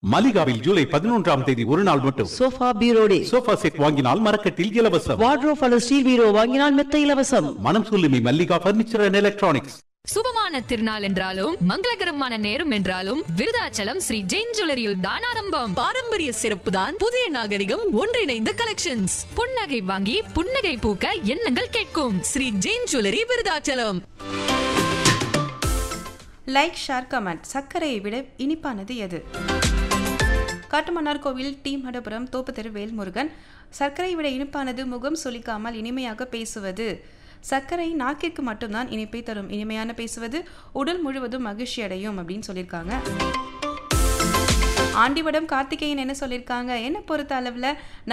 மலிகாவில் ஜூலை பதினொன்றாம் தேதி ஒரு நாள் மட்டும் sofa bureau day sofa set வாங்கினால் மரக்கட்டில் இலவசம் வார்ட்ரோப் அல்லது ஸ்டீல் பீரோ வாங்கினால் மெத்த இலவசம் மனம் சொல்லுமி மல்லிகா பர்னிச்சர் அண்ட் எலக்ட்ரானிக்ஸ் சுபமான திருநாள் என்றாலும் மங்களகரமான நேரம் என்றாலும் விருதாச்சலம் ஸ்ரீ ஜெயின் ஜுவல்லரியில் தான் ஆரம்பம் பாரம்பரிய சிறப்பு தான் புதிய நாகரிகம் ஒன்றிணைந்த கலெக்ஷன்ஸ் புன்னகை வாங்கி புன்னகை பூக்க எண்ணங்கள் கேட்கும் Sri Jain jewellery Virudhachalam like share comment சர்க்கரையை விட இனிப்பானது எது காட்டுமன்னார் கோவில் டி மடபுரம் தோப்புத்தெரு வேல்முருகன் சர்க்கரை விட இனிப்பானது முகம் சொலிக்காமல் இனிமையாக பேசுவது சர்க்கரை நாக்கிற்கு மட்டும்தான் இனிப்பை தரும் இனிமையான பேசுவது உடல் முழுவதும் மகிழ்ச்சி அடையும் அப்படின்னு சொல்லியிருக்காங்க ஆண்டிவடம் கார்த்திகேயன் என்ன சொல்லியிருக்காங்க என்ன பொறுத்த அளவில்